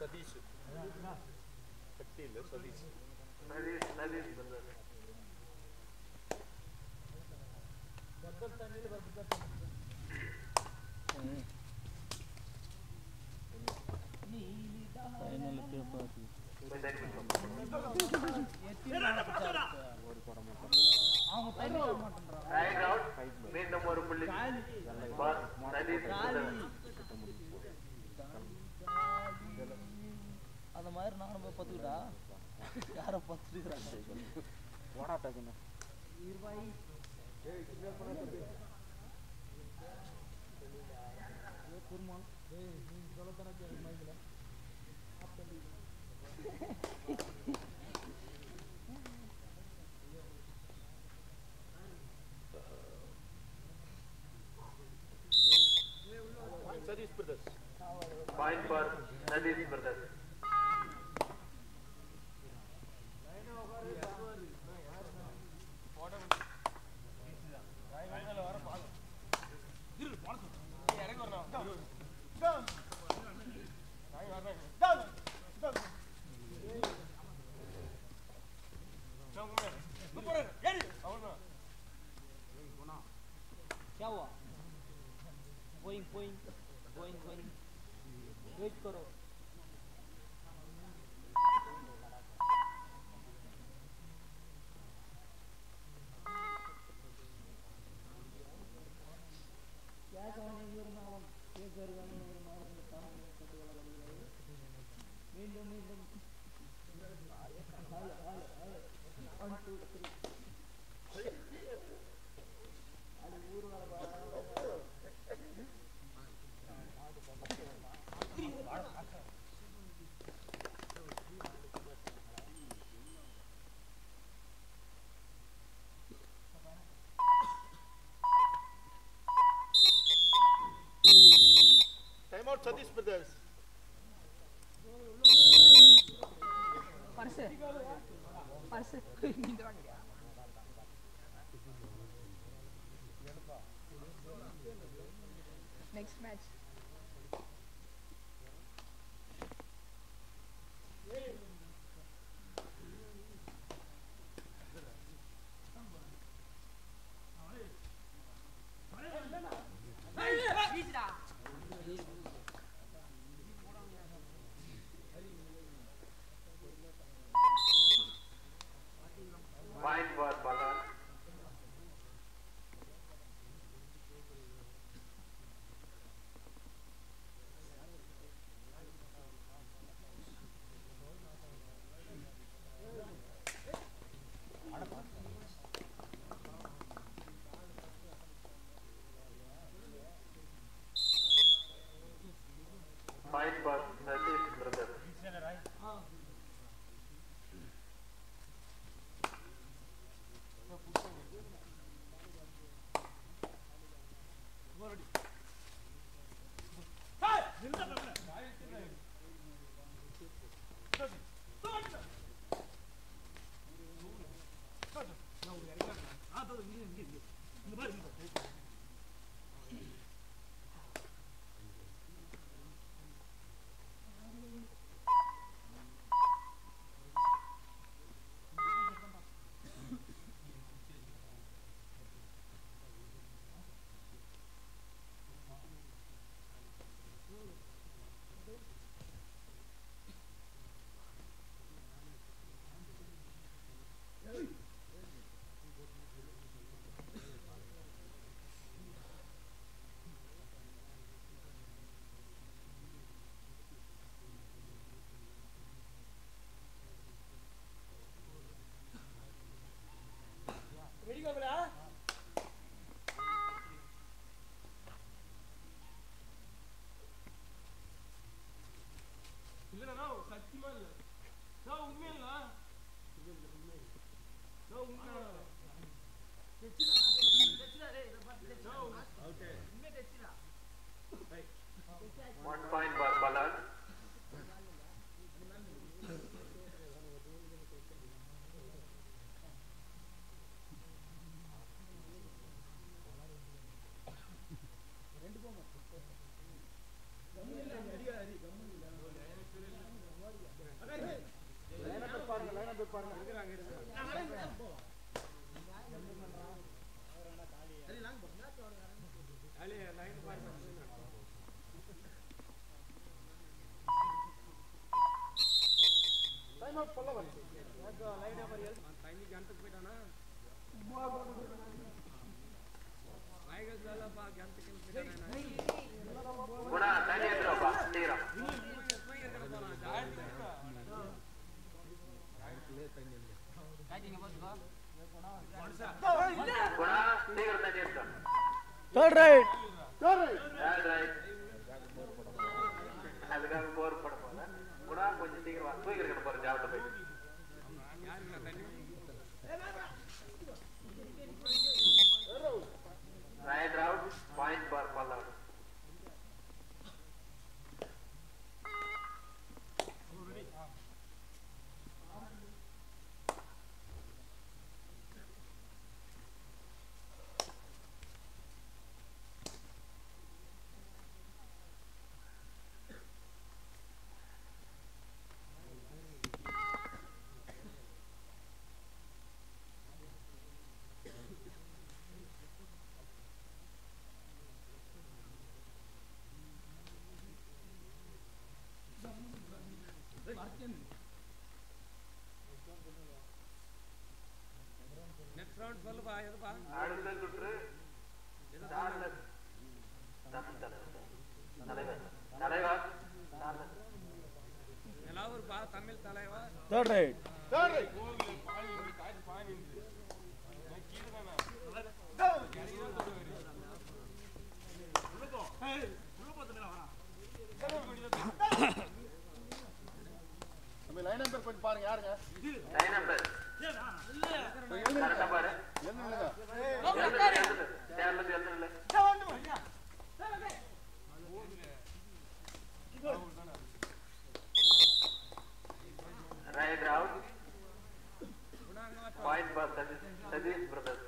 ಸತೀಶ್ ಶಕ್ತಿ ಇಲ್ಲ ಸತೀಶ್ ನದೀಶ್ ನದೀಶ್ ಬಂದರು right out மீண்டும் ஒரு புள்ளி பாஸ் நதீஷ் முதல். அந்த மாதிரி நானும் போய் பத்துக்கிட்டா யாரை பத்துக்கிறாங்க போடாட்டாக்குண்ணா Satish brothers point for Nathish brothers क्या हुआ going going going going wait करो क्या कहने की नाम ये गरगाने की नाम में काम करते वाला बन गया मीண்டும் மீண்டும் hi hi hi one two three அது ஊர் வர ಟೈಮ್ ಔಟ್ ಸತೀಶ್ ಬ್ರದರ್ಸ್ பர்ஸ் பர்ஸ் இந்த வாங்க நெக்ஸ்ட் மேட்ச் பாயிண்ட் ஃபார் பலான் point for Satish brothers one point for பலான் டைம் அவுட் சொல்ல வந்து குணா தண்ணி எடுத்துருவாப்பா சீக்கிரம் குணா சீக்கிரம் தண்ணி எடுத்து தேர்ட் ரைட் Third right. அதுக்காக போர் பட போல குணா கொஞ்சம் சீக்கிரம் வா தூக்கி இருக்க போற ஜாவட்ட போய் raid out point for Pallavan அடுத்த சுற்று சார்லஸ் தமிழ் தலைவர் தலைவர் தலைவர் Charles third raid third raid நம்ம லைன் நம்பர் கொஞ்சம் பாருங்க யாருங்க லைன் நம்பர் கரெக்டா பாரு என்னங்க எழுதுங்க, எழுதுங்க. சேர்லஸ் எழுதுங்க raid out point for Satish Satish brothers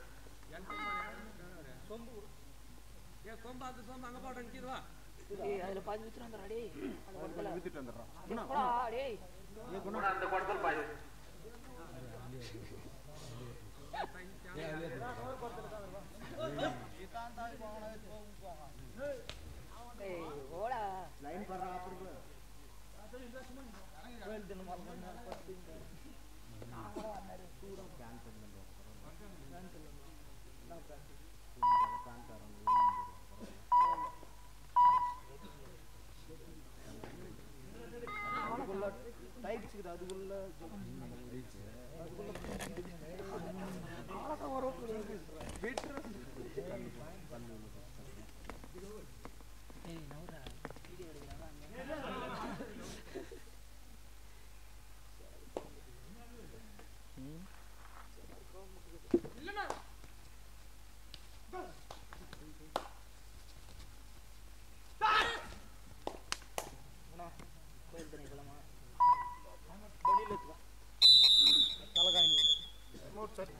ஏய் அதுல பாதி வித்துட்டு வந்துடா டேய் அந்த குடத்துல வித்துட்டு வந்துடுறான் டேய், போடா, டேய் குணா அந்த குடத்தில் பாய் டேய் போடா லைன் பண்றா அப்படி வெல்தின மறந்து பத்திங்க நாங்கள வந்தாரு தூரம் கேன்சல் பண்ணுவோம் கேன்சல் நான் கேன்சல் அதுக்குள்ள டைட்ஸ் அதுக்குள்ள அதுக்குள்ள வரும் டேய் நவுரா வீடியோ எடுக்கறாங்க கோயில் தண்ணி குளமா தலகாணி ரிமோட் சரி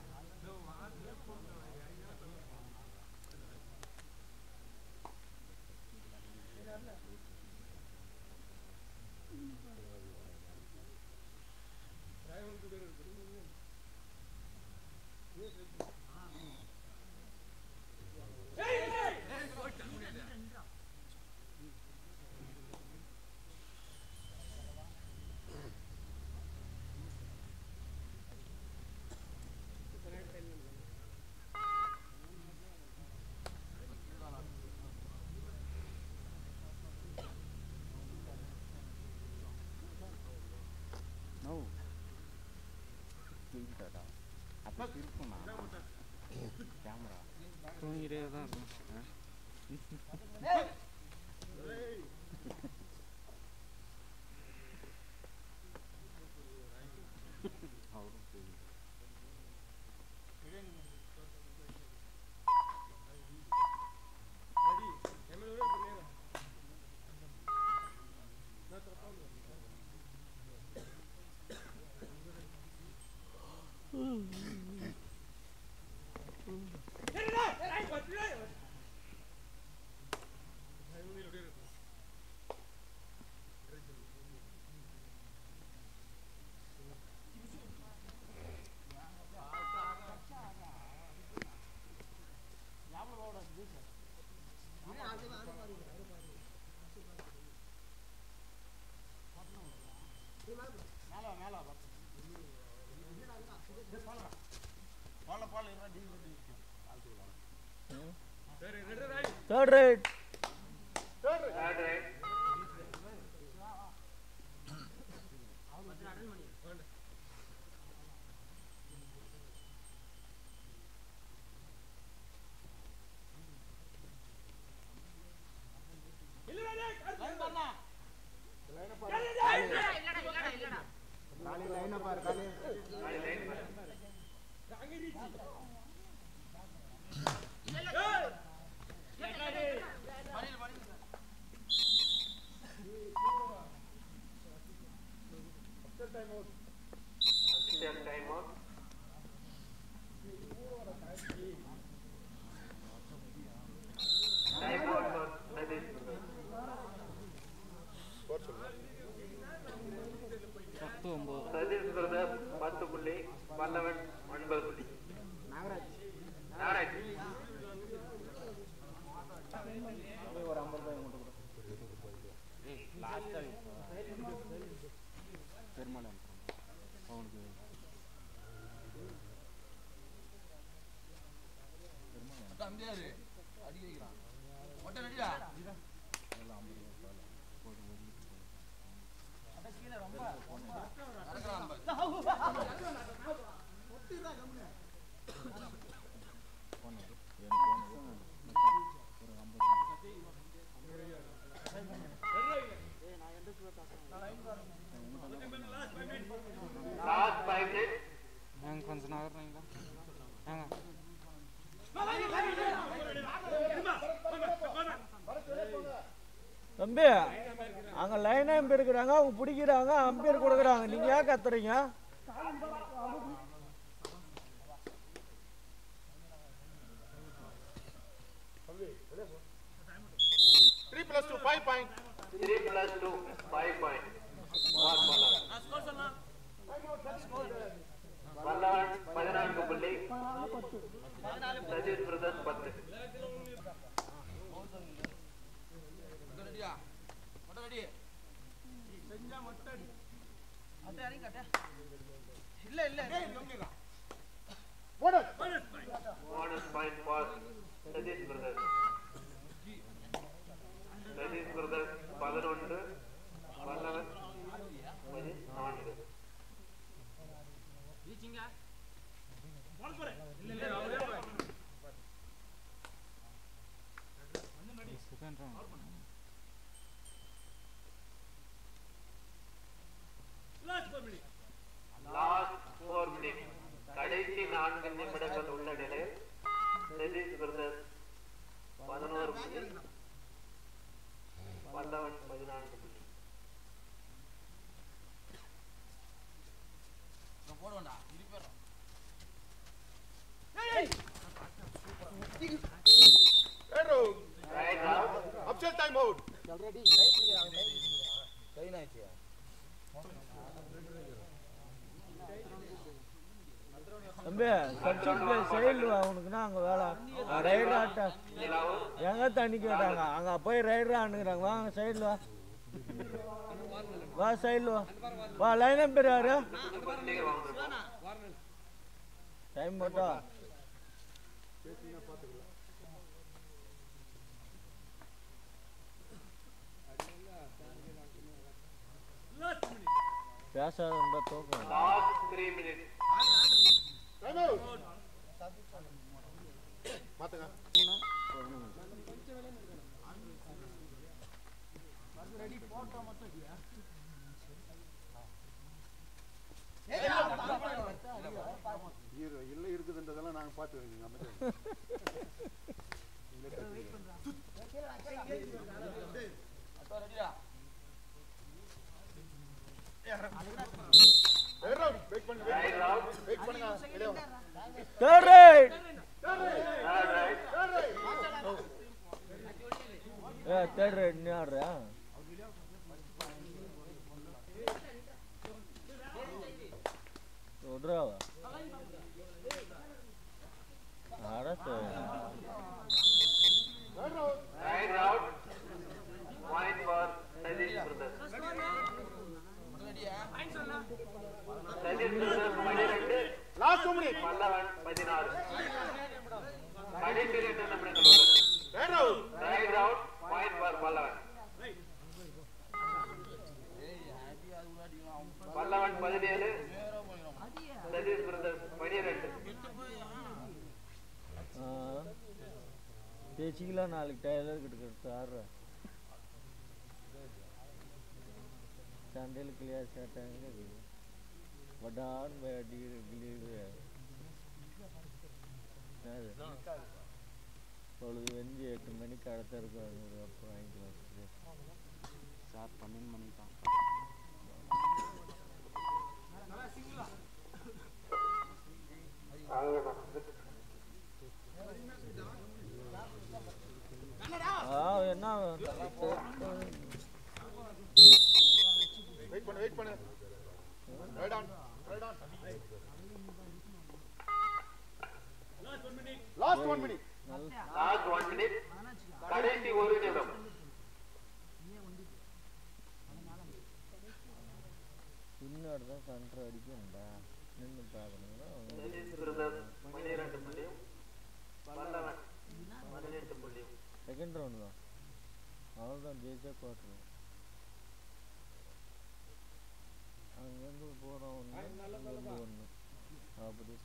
third raid Third right. Official time out. Time out for Sadiq. பத்து ஒம்பது சதீஷ் பிரதர் பத்து புள்ளி பல்லவன் ஒன்பது புள்ளி நாகராஜ் நாகராஜ் ஒரு ஐம்பது ரூபாய் மட்டும் கொடு பெருமாள் அவனுக்கு லாஸ்ட் ஃபைவ் மினிட்ஸ் நாங்கள் கொஞ்சம் நகர்றீங்களா நாங்கள் தம்பி அங்க லைன் அம்பி இருக்கிறாங்க அவங்க பிடிக்கிறாங்க அம்பீர் கொடுக்குறாங்க நீங்க ஏன் கத்துறீங்க three plus two five point three plus two five point Pallavan பதினான்கு புள்ளி சதீஷ் பிரதர் பத்து bonus point for Satish brother Satish brother பதினொன்று பல்லவன் நான்கு second round last four minute கடைசி நான்கு நிமிடங்கள் உள்ள நிலையில் சதீஷ் பிரதர் பதினோரு புள்ளி பல்லவன் பதினான்கு புள்ளி raid out upset time out தம்பி சப்ஜெக்ட்ல சைடு அவனுக்குன்னா அங்க வேலை ரைடர் ஆட்ட எங்க தண்ணி கேட்டாங்க அங்க போய் ரைடர் ஆனுங்கிறாங்க வாங்க சைடுல வா வா சைடுல வா வா லைன் நம்பர் யாரு டைம் போட்டா பேசாத இருந்தா தூக்கம் last three minute time out மாத்துங்க இரு, இல்ல இருக்குதுன்றதெல்லாம் நாங்க பார்த்து வைங்க அமைச்சர் வெயிட் பண்ணுங்க ரைட் அவுட் வெயிட் பண்ணுங்க வெளியே வாங்க. தேர்ட் ரைட் தேர்ட் ரைட் ஏ தேர்ட் ரைட் நீ ஆடுறியா விட்றாவா Arasu raid out point for Satish brother minute Pallavan பதினாறு கடைசி இரண்டு நிமிடங்கள் உள்ளது raid out raid out point for Pallavan Pallavan பதினேழு சதீஷ் பிரதர்ஸ் பனிரெண்டு ஆ. தேய்ச்சிக்கலாம் நாளைக்கு டயலர் கிட்ட கொடுத்து ஆடுறேன் சண்டையில் கிளியா சேட்டாங்க வடான்னு போய் அடிக்கிற கிளியுது என்னது பொழுது வெஞ்சு எட்டு மணிக்கு அடுத்த இருக்கும் ஐநூறு அப்புறம் வாங்கிக்கலாம் சார் பன்னெண்டு மணிக்கு தான் ஆ என்ன வெயிட் பண்ணு வெயிட் பண்ணு raid on raid on last 1 minute நல்ல லாஸ்ட் ஒன் மினிட் கடைசி ஒரு நிமிடம் பின்னாடி தான் சென்டர் அடிக்கணும்டா நின்று பார்க்கணுங்களா சதீஷ் பிரதர்ஸ் பனிரெண்டு புள்ளியும் பல்லவன் பதினெட்டு புள்ளியும் செகண்ட் ரவுண்டு தான் அவ்வளோதான் ஜெயிச்சா குவார்டர் அங்கேருந்து போகிறோம் ஒன்று இங்கேருந்து ஒன்று அப்படி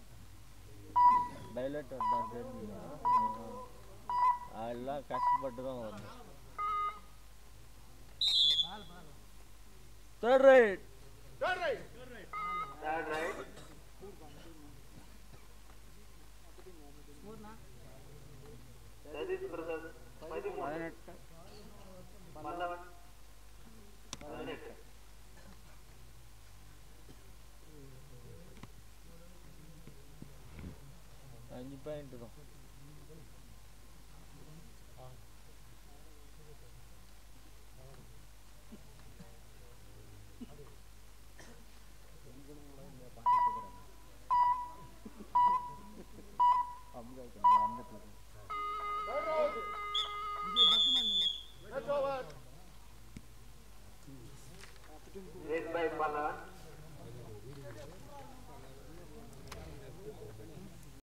டைலட்டர் தான் தெரிஞ்சுங்க எல்லாம் கஷ்டப்பட்டு தான் வரணும் third raid third raid third raid Satish brothers பதிமூணு பதினெட்டு பல்லவன் பதினெட்டு அஞ்சு பாயிண்ட் தான்